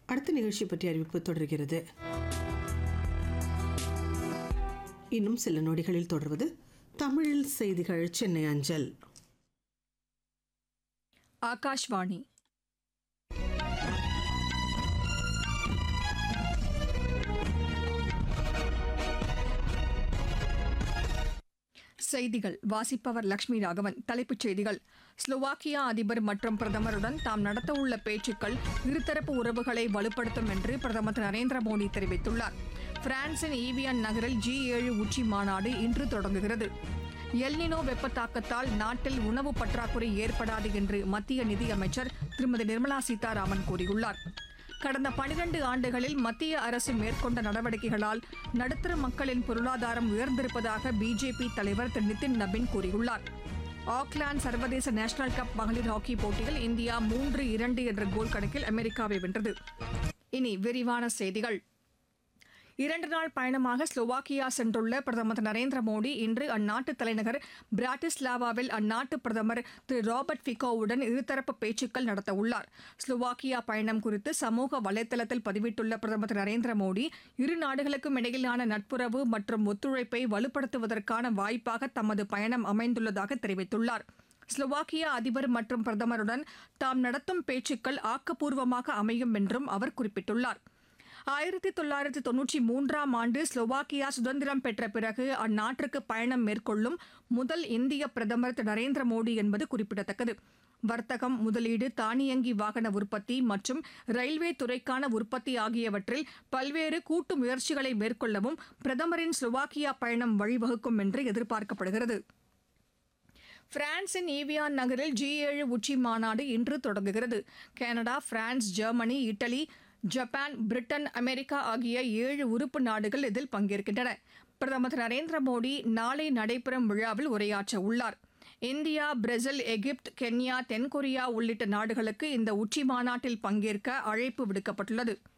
அடுத்த நிகழ்ச்சி பற்றிய அறிவிப்பு தொடர்கிறது இன்னும் சில நொடிகளில் தொடர்வது தமிழில் செய்திகள் சென்னை அஞ்சல் ஆகாஷ்வாணி செய்திகள் வாசிப்பவர் லட்சுமி ராகவன் தலைப்புச் செய்திகள் ஸ்லோவாக்கியா அதிபர் மற்றும் பிரதமருடன் தாம் நடத்தவுள்ள பேச்சுக்கள் இருதரப்பு உறவுகளை வலுப்படுத்தும் என்று பிரதமர் திரு நரேந்திர மோடி தெரிவித்துள்ளார் பிரான்சின் ஈவியன் நகரில் ஜி ஏழு உச்சி மாநாடு இன்று தொடங்குகிறது எல்னினோ வெப்ப தாக்கத்தால் நாட்டில் உணவு பற்றாக்குறை ஏற்படாது என்று மத்திய நிதியமைச்சர் திருமதி நிர்மலா சீதாராமன் கூறியுள்ளார் கடந்த பனிரண்டு ஆண்டுகளில் மத்திய அரசு மேற்கொண்ட நடவடிக்கைகளால் நடுத்தர மக்களின் பொருளாதாரம் உயர்ந்திருப்பதாக பிஜேபி தலைவர் திரு நிதின் நபின் கூறியுள்ளார் ஆக்லாந்து சர்வதேச நேஷனல் கப் மகளிர் ஹாக்கி போட்டியில் இந்தியா மூன்று இரண்டு என்ற கோல் கணக்கில் அமெரிக்காவை வென்றது இனி விரிவான செய்திகள் இரண்டு நாள் பயணமாக ஸ்லோவாக்கியா சென்றுள்ள பிரதமர் திரு நரேந்திர மோடி இன்று அந்நாட்டு தலைநகர் பிராட்டிஸ்லாவாவில் அந்நாட்டு பிரதமர் திரு ராபர்ட் ஃபிகோவுடன் இருதரப்பு பேச்சுக்கள் நடத்தவுள்ளார் ஸ்லோவாக்கியா பயணம் குறித்து சமூக வலைதளத்தில் பதிவிட்டுள்ள பிரதமர் திரு நரேந்திர மோடி இரு நாடுகளுக்கும் இடையிலான நட்புறவு மற்றும் ஒத்துழைப்பை வலுப்படுத்துவதற்கான வாய்ப்பாக தமது பயணம் அமைந்துள்ளதாக தெரிவித்துள்ளார் ஸ்லோவாக்கியா அதிபர் மற்றும் பிரதமருடன் தாம் நடத்தும் பேச்சுக்கள் ஆக்கப்பூர்வமாக அமையும் என்றும் அவர் குறிப்பிட்டுள்ளார் ஆயிரத்தி தொள்ளாயிரத்தி தொன்னூற்றி மூன்றாம் ஆண்டு ஸ்லோவாக்கியா சுதந்திரம் பெற்ற பிறகு அந்நாட்டிற்கு பயணம் மேற்கொள்ளும் முதல் இந்திய பிரதமர் திரு நரேந்திர மோடி என்பது குறிப்பிடத்தக்கது வர்த்தகம் முதலீடு தானியங்கி வாகன உற்பத்தி மற்றும் ரயில்வே துறைக்கான உற்பத்தி ஆகியவற்றில் பல்வேறு கூட்டு முயற்சிகளை மேற்கொள்ளவும் பிரதமரின் ஸ்லோவாக்கியா பயணம் வழிவகுக்கும் என்று எதிர்பார்க்கப்படுகிறது பிரான்சின் ஈவியான் நகரில் ஜி ஏழு உச்சி மாநாடு இன்று தொடங்குகிறது Canada France Germany Italy Japan Britain America ஆகிய ஏழு உறுப்பு நாடுகள் இதில் பங்கேற்கின்றன பிரதமர் திரு நரேந்திர மோடி நாளை நடைபெறும் விழாவில் உரையாற்ற உள்ளார் இந்தியா பிரேசில் எகிப்து கென்யா தென்கொரியா உள்ளிட்ட நாடுகளுக்கு இந்த உச்சி மாநாட்டில் பங்கேற்க அழைப்பு விடுக்கப்பட்டுள்ளது